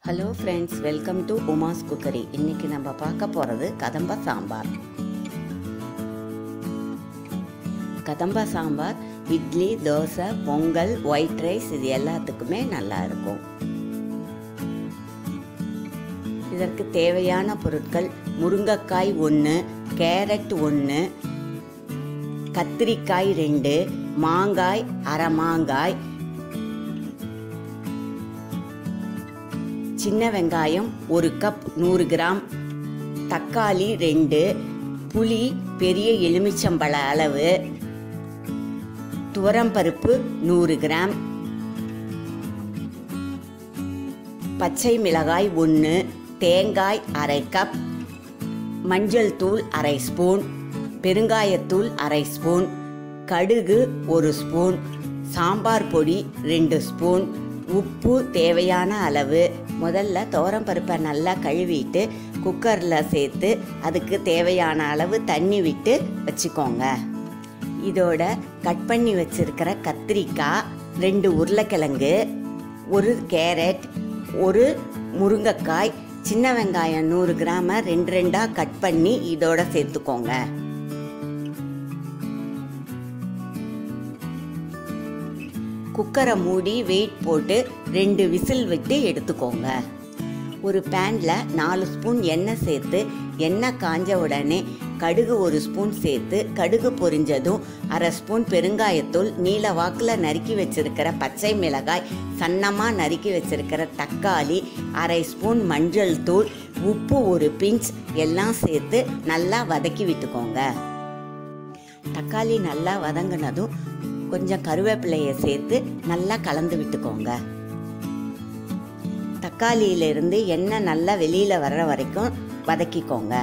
hello friends welcome to Uma's cookery இன்னைக்கு நம்ம பார்க்க போகிறது கதம்ப சாம்பார் கதம்ப சாம்பார் இட்லி தோசை பொங்கல் ஒயிட் ரைஸ் இது எல்லாத்துக்குமே நல்லா இருக்கும் இதற்கு தேவையான பொருட்கள் முருங்கைக்காய் ஒன்று கேரட் ஒன்று கத்திரிக்காய் ரெண்டு மாங்காய் அரை மாங்காய் சின்ன வெங்காயம் ஒரு கப் நூறு கிராம் தக்காளி ரெண்டு புளி பெரிய எலுமிச்சம்பழ அளவு துவரம்பருப்பு நூறு கிராம் பச்சை மிளகாய் ஒன்று தேங்காய் அரை கப் மஞ்சள் தூள் அரை ஸ்பூன் பெருங்காயத்தூள் அரை ஸ்பூன் கடுகு ஒரு ஸ்பூன் சாம்பார் பொடி ரெண்டு ஸ்பூன் உப்பு தேவையான அளவு முதல்ல பருப்பை நல்லா கழுவிட்டு குக்கரில் சேர்த்து அதுக்கு தேவையான அளவு தண்ணி விட்டு வச்சுக்கோங்க இதோட கட் பண்ணி வச்சிருக்கிற கத்திரிக்காய் ரெண்டு உருளைக்கிழங்கு ஒரு கேரட் ஒரு முருங்கைக்காய் சின்ன வெங்காயம் நூறு கிராம ரெண்டு ரெண்டாக கட் பண்ணி இதோட சேர்த்துக்கோங்க குக்கரை மூடி வெயிட் போட்டு ரெண்டு விசில் விட்டு எடுத்துக்கோங்க ஒரு பேனில் நாலு ஸ்பூன் எண்ணெய் சேர்த்து எண்ணெய் காஞ்ச உடனே கடுகு ஒரு ஸ்பூன் சேர்த்து கடுகு பொரிஞ்சதும் அரை ஸ்பூன் பெருங்காயத்தூள் நீல வாக்கில் நறுக்கி வச்சிருக்கிற பச்சை மிளகாய் சன்னமாக நறுக்கி வச்சிருக்கிற தக்காளி அரை ஸ்பூன் மஞ்சள் தூள் உப்பு ஒரு பிஞ்ச் எல்லாம் சேர்த்து நல்லா வதக்கி விட்டுக்கோங்க தக்காளி நல்லா வதங்கினதும் கொஞ்சம் கருவேப்பிலையை சேர்த்து நல்லா கலந்து விட்டுக்கோங்க தக்காளியிலிருந்து எண்ணெய் நல்லா வெளியில் வர்ற வரைக்கும் வதக்கிக்கோங்க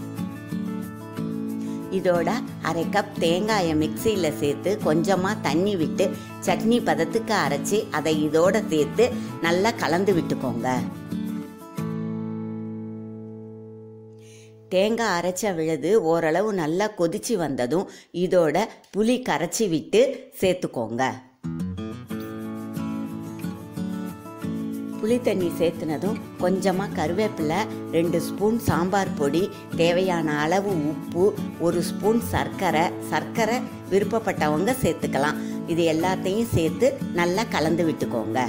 இதோட அரை கப் தேங்காயை மிக்சியில் சேர்த்து கொஞ்சமாக தண்ணி விட்டு சட்னி பதத்துக்கு அரைச்சி அதை இதோட சேர்த்து நல்லா கலந்து விட்டுக்கோங்க தேங்காய் அரைச்ச விழுது ஓரளவு நல்லா கொதிச்சு வந்ததும் இதோட புளி கரைச்சி விட்டு சேர்த்துக்கோங்க புளி தண்ணி சேர்த்துனதும் கொஞ்சமாக கருவேப்பிலை ரெண்டு ஸ்பூன் சாம்பார் பொடி தேவையான அளவு உப்பு ஒரு ஸ்பூன் சர்க்கரை சர்க்கரை விருப்பப்பட்டவங்க சேர்த்துக்கலாம் இது எல்லாத்தையும் சேர்த்து நல்லா கலந்து விட்டுக்கோங்க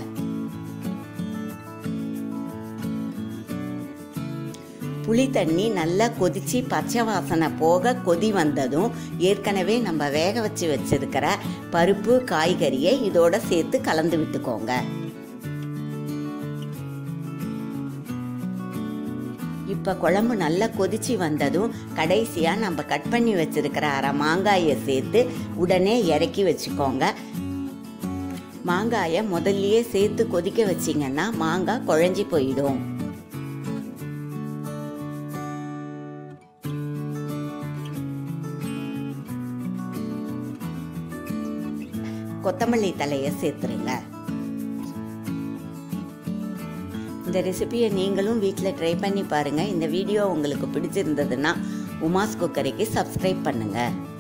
புளி தண்ணி நல்லா கொதிச்சு பச்சை வாசனை போக கொதி வந்ததும் ஏற்கனவே நம்ம வேக வச்சு வச்சிருக்கிற பருப்பு காய்கறியை இதோட சேர்த்து கலந்து விட்டுக்கோங்க இப்போ குழம்பு நல்லா கொதிச்சு வந்ததும் கடைசியாக நம்ம கட் பண்ணி வச்சிருக்கிற அரை மாங்காயை சேர்த்து உடனே இறக்கி வச்சுக்கோங்க மாங்காயை முதல்லையே சேர்த்து கொதிக்க வச்சிங்கன்னா மாங்காய் குழஞ்சி போயிடும் கொத்தமல்லி தலையை சேர்த்துருங்க இந்த ரெசிபியை நீங்களும் வீட்டில் ட்ரை பண்ணி பாருங்கள் இந்த வீடியோ உங்களுக்கு பிடிச்சிருந்ததுன்னா உமாஸ் குக்கரிக்கு சப்ஸ்கிரைப் பண்ணுங்கள்